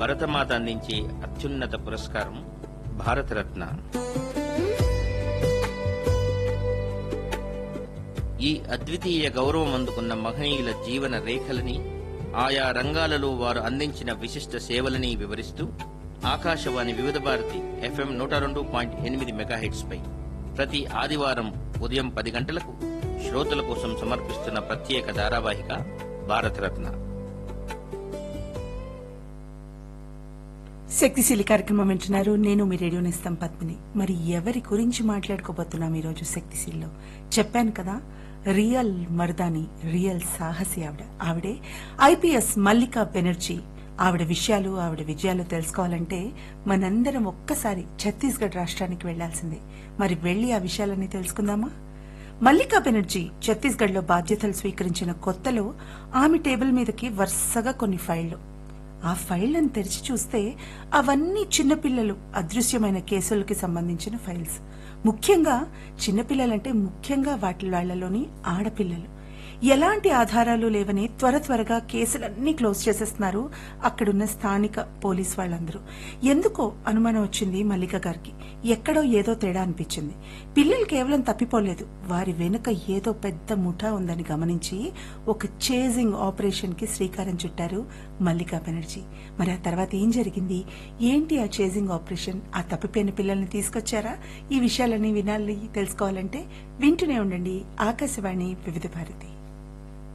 భరతమాత అందించే అత్యున్నత పురస్కారం భారతరత్న ఈ అద్వితీయ గౌరవం అందుకున్న మహనీయుల జీవన రేఖలని ఆయా రంగాలలో వారు అందించిన విశిష్ట సేవలని వివరిస్తూ ఆకాశవాణి వివిధ భారతి ఎఫ్ఎం నూట రెండు పాయింట్ ఎనిమిది మెగాహెట్స్ పై ప్రతి ఆదివారం ఉదయం పది గంటలకు శ్రోతల కోసం సమర్పిస్తున్న ప్రత్యేక ధారావాహిక భారతరత్న శక్తిశీలి కార్యక్రమం వింటున్నారు నేను మీ రేడియో నేస్తం పద్మిని మరి ఎవరి గురించి మాట్లాడుకోబోతున్నాం ఈరోజు శక్తిశీల్లో చెప్పాను కదా రియల్ మర్దాని రియల్ సాహసి ఆవిడ ఆవిడే ఐపీఎస్ మల్లికా బెనర్జీ ఆవిడ విషయాలు ఆవిడ విజయాలు తెలుసుకోవాలంటే మనందరం ఒక్కసారి ఛత్తీస్గఢ్ రాష్ట్రానికి వెళ్లాల్సిందే మరి వెళ్లి ఆ విషయాలన్నీ తెలుసుకుందామా మల్లికా బెనర్జీ ఛత్తీస్గఢ్ లో బాధ్యతలు స్వీకరించిన కొత్తలో ఆమె టేబుల్ మీదకి వరుసగా కొన్ని ఫైళ్లు ఆ ఫైళ్లను తెరిచి చూస్తే అవన్నీ చిన్నపిల్లలు అదృశ్యమైన కేసులకి సంబంధించిన ఫైల్స్ ముఖ్యంగా చిన్నపిల్లలంటే ముఖ్యంగా వాటి వాళ్లలోని ఆడపిల్లలు ఎలాంటి ఆధారాలు లేవని త్వర త్వరగా కేసులన్నీ క్లోజ్ చేసేస్తున్నారు అక్కడున్న స్థానిక పోలీస్ వాళ్ళందరూ ఎందుకో అనుమానం వచ్చింది మల్లిక గారికి ఎక్కడో ఏదో తేడా అనిపించింది పిల్లలు కేవలం తప్పిపోలేదు వారి వెనుక ఏదో పెద్ద ముఠా ఉందని గమనించి ఒక చేజింగ్ ఆపరేషన్ కి శ్రీకారం చుట్టారు మల్లికా బెనర్జీ మరి ఆ తర్వాత ఏం జరిగింది ఏంటి ఆ చేజింగ్ ఆపరేషన్ ఆ తప్పిపోయిన పిల్లల్ని తీసుకొచ్చారా ఈ విషయాలన్నీ వినాలి తెలుసుకోవాలంటే వింటూనే ఉండండి ఆకాశవాణి వివిధ భారతి